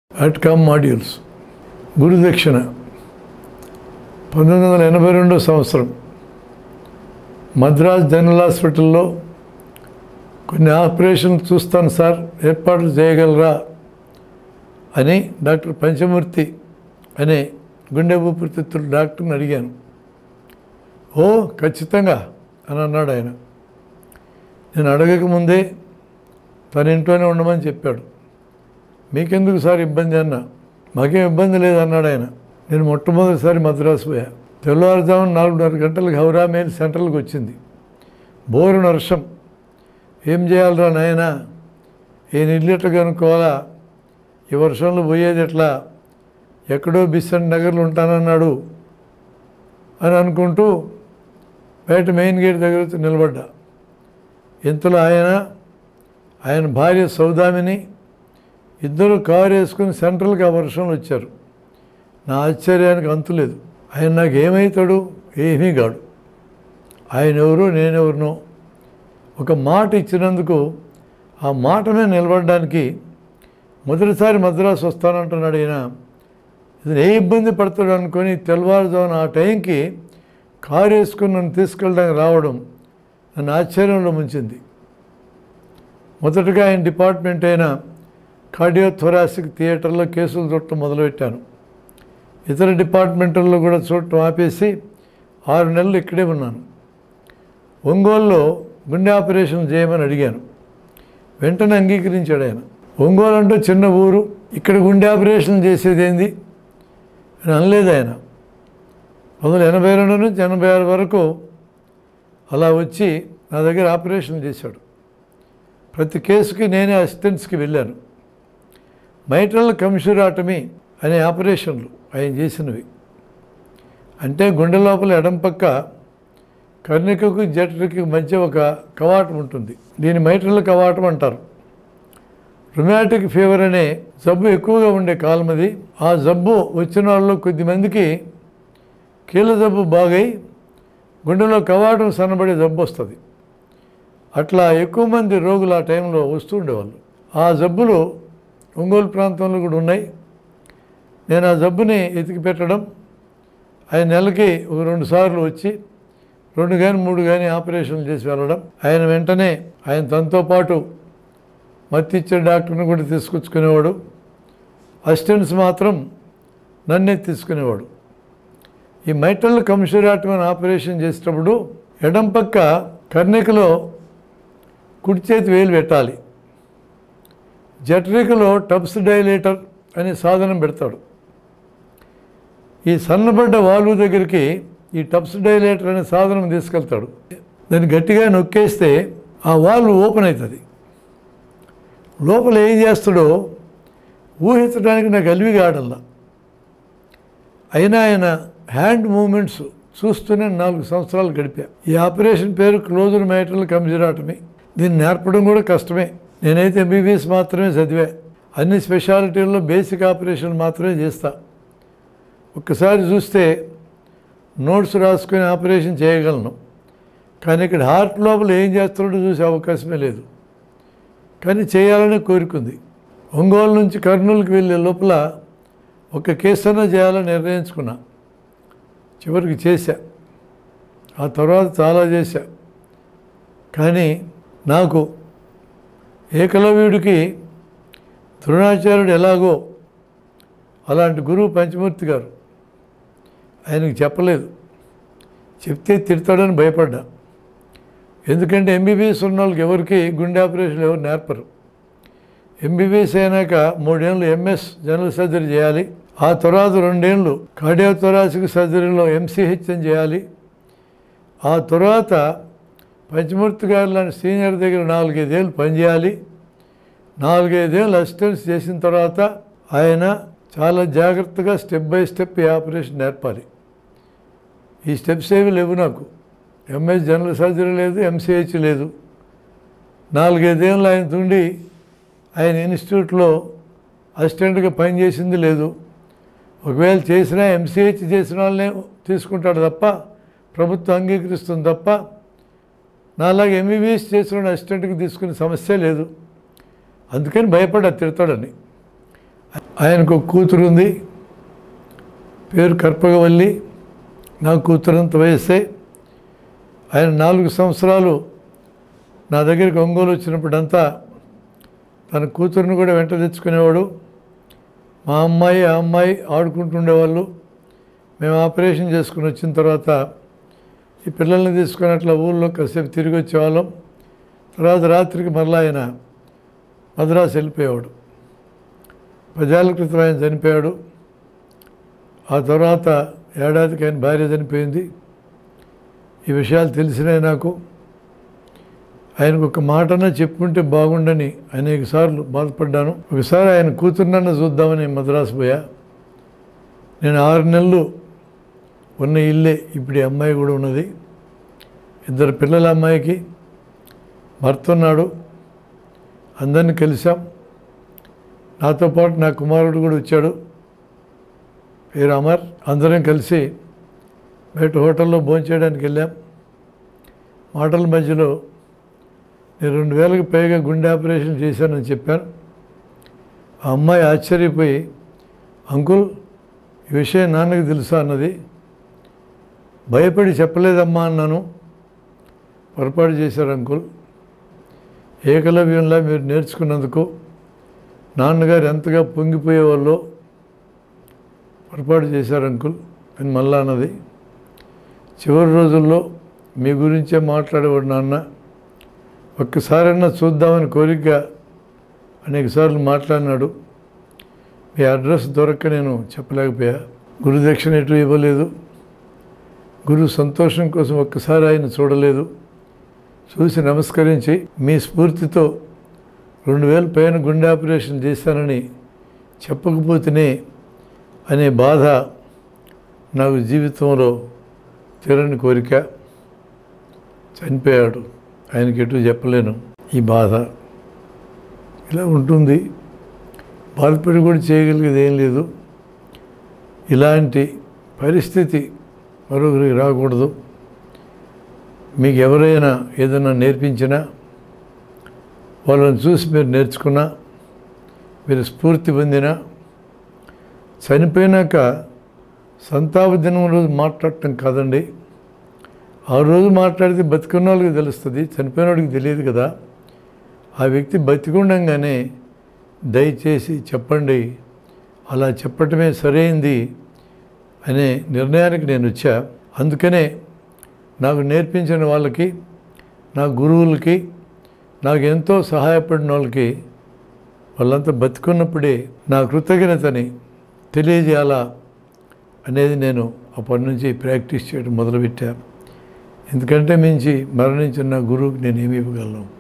అట్కామ్ modules గురుదక్షిణ పంతొమ్మిది వందల ఎనభై రెండో సంవత్సరం మద్రాస్ జనరల్ హాస్పిటల్లో కొన్ని ఆపరేషన్లు చూస్తాను సార్ ఏర్పాట్లు చేయగలరా అని డాక్టర్ పంచమూర్తి అనే గుండె ఊపిరితిత్తుల డాక్టర్ని అడిగాను ఓ ఖచ్చితంగా అని అన్నాడు ఆయన నేను అడగకముందే తన ఇంట్లోనే ఉండమని చెప్పాడు మీకెందుకు సార్ ఇబ్బంది అన్న మాకేం ఇబ్బంది లేదు అన్నాడు ఆయన నేను మొట్టమొదటిసారి మద్రాసు పోయా తెల్లవారుజామున నాలుగున్నర గంటలకు హౌరా మెయిల్ సెంట్రల్కి వచ్చింది బోరు వర్షం ఏం చేయాలరా నాయన ఈయన ఇల్లు ఎట్లా కనుక్కోవాలా ఈ వర్షంలో పోయేది ఎట్లా ఎక్కడో బిస్సన్ నగర్లో ఉంటానన్నాడు అని అనుకుంటూ బయట మెయిన్ గేట్ దగ్గర వచ్చి నిలబడ్డా ఇంతలో ఆయన ఆయన భార్య సౌదామిని ఇద్దరు కారు వేసుకుని సెంట్రల్కి ఆ వర్షంలో వచ్చారు నా ఆశ్చర్యానికి అంతులేదు ఆయన నాకు ఏమవుతాడు ఏమీ కాడు ఆయన ఎవరు నేనెవరినో ఒక మాట ఇచ్చినందుకు ఆ మాట మీద నిలబడడానికి మొదటిసారి మద్రాసు వస్తానంటున్నాడు ఈయన ఇది ఏ ఇబ్బంది పడతాడు అనుకొని తెల్లవారుజామున ఆ టైంకి కారు వేసుకుని నన్ను తీసుకెళ్ళడానికి రావడం నన్ను ఆశ్చర్యంలో ముంచింది మొదటగా ఆయన డిపార్ట్మెంట్ అయిన కార్డియోథొరాసిక్ థియేటర్లో కేసులు చూడటం మొదలుపెట్టాను ఇతర డిపార్ట్మెంట్లలో కూడా చూడటం ఆపేసి ఆరు నెలలు ఇక్కడే ఉన్నాను ఒంగోలులో గుండె ఆపరేషన్ చేయమని అడిగాను వెంటనే అంగీకరించాడు ఆయన ఒంగోలు అంటే చిన్న ఊరు ఇక్కడ గుండె ఆపరేషన్ చేసేది ఏంది అని అనలేదు ఆయన పంతొమ్మిది ఎనభై రెండు నుంచి ఎనభై ఆరు వరకు అలా వచ్చి నా దగ్గర ఆపరేషన్ చేశాడు ప్రతి కేసుకి నేనే అసిస్టెంట్స్కి వెళ్ళాను మైట్రల్ కమిషరాటమీ అనే ఆపరేషన్లు ఆయన చేసినవి అంటే గుండె లోపల ఎడం పక్క కర్ణికకు జఠరికి మధ్య ఒక కవాటం ఉంటుంది దీని మైట్రల్ కవాటం అంటారు రుమాటిక్ ఫీవర్ అనే జబ్బు ఎక్కువగా ఉండే కాలం అది ఆ జబ్బు వచ్చిన వాళ్ళలో కొద్దిమందికి కీళ్ళ జబ్బు బాగై గుండెలో కవాటం సన్నబడే జబ్బు వస్తుంది అట్లా ఎక్కువ మంది రోగులు ఆ టైంలో వస్తూ ఉండేవాళ్ళు ఆ జబ్బులు ఒంగోలు ప్రాంతంలో కూడా ఉన్నాయి నేను ఆ జబ్బుని ఎతికి పెట్టడం ఆయన నెలకి ఒక రెండు సార్లు వచ్చి రెండు కానీ మూడు కానీ ఆపరేషన్లు చేసి వెళ్ళడం ఆయన వెంటనే ఆయన తనతో పాటు మత్తిచ్చే డాక్టర్ని కూడా తీసుకొచ్చుకునేవాడు అసిస్టెంట్స్ మాత్రం నన్నే తీసుకునేవాడు ఈ మైటల్ కమిషరాటమైన ఆపరేషన్ చేసేటప్పుడు ఎడం పక్క కర్ణికలో కుడి చేతి వేలు పెట్టాలి జఠరికలో టబ్స్ డైలేటర్ అనే సాధనం పెడతాడు ఈ సన్నబడ్డ వాల్వ్ దగ్గరికి ఈ టబ్స్ డైలేటర్ అనే సాధనం తీసుకెళ్తాడు దాన్ని గట్టిగా నొక్కేస్తే ఆ వాల్వ్ ఓపెన్ అవుతుంది లోపల ఏం చేస్తాడో ఊహించడానికి నాకు అలివి కాడల్లా అయినా ఆయన హ్యాండ్ మూమెంట్స్ చూస్తూనే నాలుగు సంవత్సరాలు గడిపా ఈ ఆపరేషన్ పేరు క్లోజర్ మైటల్ కమిజరాటమీ దీన్ని నేర్పడం కూడా కష్టమే నేనైతే ఎంబీబీఎస్ మాత్రమే చదివా అన్ని స్పెషాలిటీల్లో బేసిక్ ఆపరేషన్ మాత్రమే చేస్తా ఒక్కసారి చూస్తే నోట్స్ రాసుకొని ఆపరేషన్ చేయగలను కానీ ఇక్కడ హార్ట్ లోపల ఏం చేస్తున్నాడో చూసే అవకాశమే లేదు కానీ చేయాలని కోరుకుంది ఒంగోలు నుంచి కర్నూలుకి వెళ్ళే లోపల ఒక కేసు అన్నా చేయాలని నిర్ణయించుకున్నా చివరికి చేశా ఆ తర్వాత చాలా చేశా కానీ నాకు ఏకలవ్యుడికి ద్రోణాచార్యుడు ఎలాగో అలాంటి గురువు పంచమూర్తి గారు ఆయనకు చెప్పలేదు చెప్తే తిడతాడని భయపడ్డా ఎందుకంటే ఎంబీబీఎస్ ఉన్న వాళ్ళకి ఎవరికి గుండె ఆపరేషన్ ఎవరు నేర్పరు ఎంబీబీఎస్ అయినాక మూడేళ్ళు ఎంఎస్ జనరల్ సర్జరీ చేయాలి ఆ తర్వాత రెండేళ్ళు కార్డియోథొరాసిక్ సర్జరీలో ఎంసీహెచ్ అని చేయాలి ఆ తర్వాత పంచమూర్తి గారు లాంటి సీనియర్ దగ్గర నాలుగైదేళ్ళు పనిచేయాలి నాలుగైదేళ్ళు అసిస్టెన్స్ చేసిన తర్వాత ఆయన చాలా జాగ్రత్తగా స్టెప్ బై స్టెప్ ఈ ఆపరేషన్ నేర్పాలి ఈ స్టెప్స్ ఏవి లేవు నాకు ఎంఎస్ జనరల్ సర్జరీ లేదు ఎంసీహెచ్ లేదు నాలుగైదేళ్ళు ఆయన తుండి ఆయన ఇన్స్టిట్యూట్లో అసిస్టెంట్గా పనిచేసింది లేదు ఒకవేళ చేసినా ఎంసీహెచ్ చేసిన వాళ్ళనే తీసుకుంటాడు తప్ప ప్రభుత్వం అంగీకరిస్తుంది తప్ప నాలాగా ఎంబీబీఎస్ చేసిన అసిస్టెంట్కి తీసుకునే సమస్య లేదు అందుకని భయపడ్డా తిడతాడని ఆయనకు ఒక కూతురు ఉంది పేరు కర్పగవల్లి నా కూతురంత వయస్సే ఆయన నాలుగు సంవత్సరాలు నా దగ్గరికి ఒంగోలు వచ్చినప్పుడంతా తన కూతురుని కూడా వెంట తెచ్చుకునేవాడు మా అమ్మాయి ఆ అమ్మాయి ఆడుకుంటుండేవాళ్ళు మేము ఆపరేషన్ చేసుకుని వచ్చిన తర్వాత ఈ పిల్లల్ని తీసుకొని అట్లా ఊళ్ళో కాసేపు తిరిగి వచ్చేవాళ్ళం తర్వాత రాత్రికి మరలా ఆయన మద్రాసు వెళ్ళిపోయేవాడు పదేళ్ల క్రితం ఆయన చనిపోయాడు ఆ తర్వాత ఏడాదికి ఆయన భార్య చనిపోయింది ఈ విషయాలు తెలిసినాయి నాకు ఆయనకు ఒక మాటన చెప్పుకుంటే బాగుండని అనేక సార్లు బాధపడ్డాను ఒకసారి ఆయన కూతురునన్న చూద్దామని మద్రాసు పోయా నేను ఆరు నెలలు ఉన్న ఇల్లే ఇప్పుడు ఈ అమ్మాయి కూడా ఉన్నది ఇద్దరు పిల్లల అమ్మాయికి భర్త ఉన్నాడు అందరిని కలిసాం నాతో పాటు నా కుమారుడు కూడా వచ్చాడు పేరు అమర్ అందరం కలిసి బయట హోటల్లో భోంచేయడానికి వెళ్ళాం మాటల మధ్యలో నేను రెండు వేలకు పైగా గుండె ఆపరేషన్ చేశానని చెప్పాను ఆ అమ్మాయి ఆశ్చర్యపోయి అంకుల్ ఈ విషయం నాన్నకి తెలుసా అన్నది భయపడి చెప్పలేదమ్మా అన్నాను పొరపాటు చేశారు అంకుల్ ఏకలవ్యంలా మీరు నేర్చుకున్నందుకు నాన్నగారు ఎంతగా పొంగిపోయేవాళ్ళో పొరపాటు చేశారు అంకుల్ అని మళ్ళా అన్నది చివరి రోజుల్లో మీ గురించే మాట్లాడేవాడు నాన్న ఒక్కసారైనా చూద్దామని కోరిక అనేకసార్లు మాట్లాడినాడు మీ అడ్రస్ దొరక్క నేను చెప్పలేకపోయా గురుదక్షిణ ఎటు ఇవ్వలేదు గురు సంతోషం కోసం ఒక్కసారి ఆయన చూడలేదు చూసి నమస్కరించి మీ స్ఫూర్తితో రెండు వేల పైన గుండె ఆపరేషన్ చేశానని చెప్పకపోతేనే అనే బాధ నాకు జీవితంలో తీరని కోరిక చనిపోయాడు ఆయనకి ఎటు చెప్పలేను ఈ బాధ ఇలా ఉంటుంది బాధపడి కూడా చేయగలిగేది ఏం లేదు ఇలాంటి పరిస్థితి మరొకరికి రాకూడదు మీకు ఎవరైనా ఏదైనా నేర్పించినా వాళ్ళని చూసి మీరు నేర్చుకున్నా మీరు స్ఫూర్తి పొందినా చనిపోయినాక సంతాప దినం రోజు మాట్లాడటం కాదండి ఆ రోజు మాట్లాడితే బతికున్న వాళ్ళకి తెలుస్తుంది చనిపోయిన వాడికి తెలియదు కదా ఆ వ్యక్తి బతికుండంగానే దయచేసి చెప్పండి అలా చెప్పటమే సరైంది అనే నిర్ణయానికి నేను వచ్చా అందుకనే నాకు నేర్పించిన వాళ్ళకి నా గురువులకి నాకు ఎంతో సహాయపడిన వాళ్ళకి వాళ్ళంతా బతికున్నప్పుడే నా కృతజ్ఞతని తెలియజేయాలా అనేది నేను అప్పటి నుంచి ప్రాక్టీస్ చేయడం మొదలుపెట్టాను ఎందుకంటే మించి మరణించిన నా గురువుకి నేను ఏమి ఇవ్వగలను